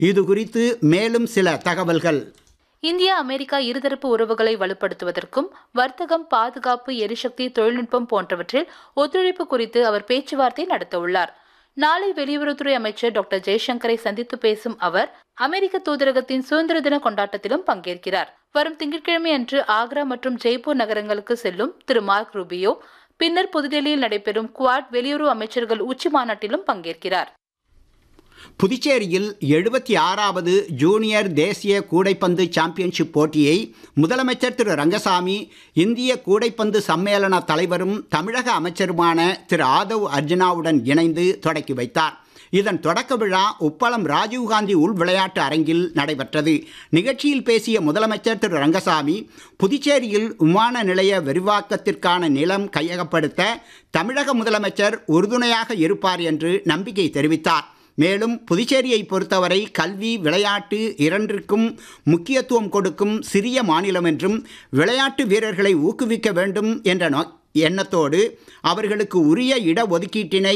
இது குறித்து மேலும் சில தகவல்கள் இந்தியா அமெரிக்கா இருதரப்பு உறவுகளை வலுப்படுத்துவதற்கும் வர்த்தகம் பாதுகாப்பு எரிசக்தி தொழில்நுட்பம் போன்றவற்றில் ஒத்துழைப்பு குறித்து அவர் பேச்சுவார்த்தை நடத்தவுள்ளார் நாளை வெளியுறவுத்துறை அமைச்சர் டாக்டர் ஜெய்சங்கரை சந்தித்து பேசும் அவர் அமெரிக்க தூதரகத்தின் சுதந்திர தின கொண்டாட்டத்திலும் பங்கேற்கிறார் வரும் திங்கட்கிழமை அன்று ஆக்ரா மற்றும் ஜெய்ப்பூர் நகரங்களுக்கு செல்லும் திரு மார்க் ரூபியோ பின்னர் புதுடெல்லியில் நடைபெறும் குவாட் வெளியுறவு அமைச்சர்கள் உச்சி மாநாட்டிலும் பங்கேற்கிறார் புதுச்சேரியில் எழுபத்தி ஆறாவது ஜூனியர் தேசிய கூடைப்பந்து சாம்பியன்ஷிப் போட்டியை முதலமைச்சர் திரு ரங்கசாமி இந்திய கூடைப்பந்து சம்மேளன தலைவரும் தமிழக அமைச்சருமான திரு ஆதவ் அர்ஜுனாவுடன் இணைந்து தொடக்கி வைத்தார் இதன் தொடக்க விழா உப்பளம் ராஜீவ்காந்தி உள் விளையாட்டு அரங்கில் நடைபெற்றது நிகழ்ச்சியில் பேசிய முதலமைச்சர் திரு ரங்கசாமி புதுச்சேரியில் விமான நிலைய விரிவாக்கத்திற்கான நிலம் கையகப்படுத்த தமிழக முதலமைச்சர் உறுதுணையாக இருப்பார் என்று நம்பிக்கை தெரிவித்தார் மேலும் புதுச்சேரியை பொறுத்தவரை கல்வி விளையாட்டு இரண்டிற்கும் முக்கியத்துவம் கொடுக்கும் சிறிய மாநிலம் என்றும் விளையாட்டு வீரர்களை ஊக்குவிக்க வேண்டும் என்ற நோ எண்ணத்தோடு அவர்களுக்கு உரிய இடஒதுக்கீட்டினை